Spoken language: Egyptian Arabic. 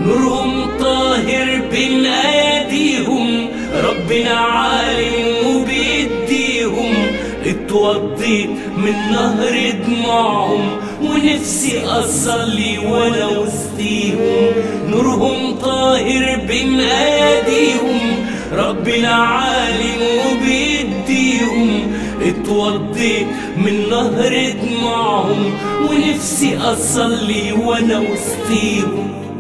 نورهم طاهر بين ايديهم ربنا عالم وبيديهم اتوضيت من نهر دموعهم ونفسي اصلي وانا وسطيهم نورهم طاهر بين ايديهم ربنا عالم وبيديهم اتوضيت من نهر دموعهم ونفسي اصلي وانا وسطيهم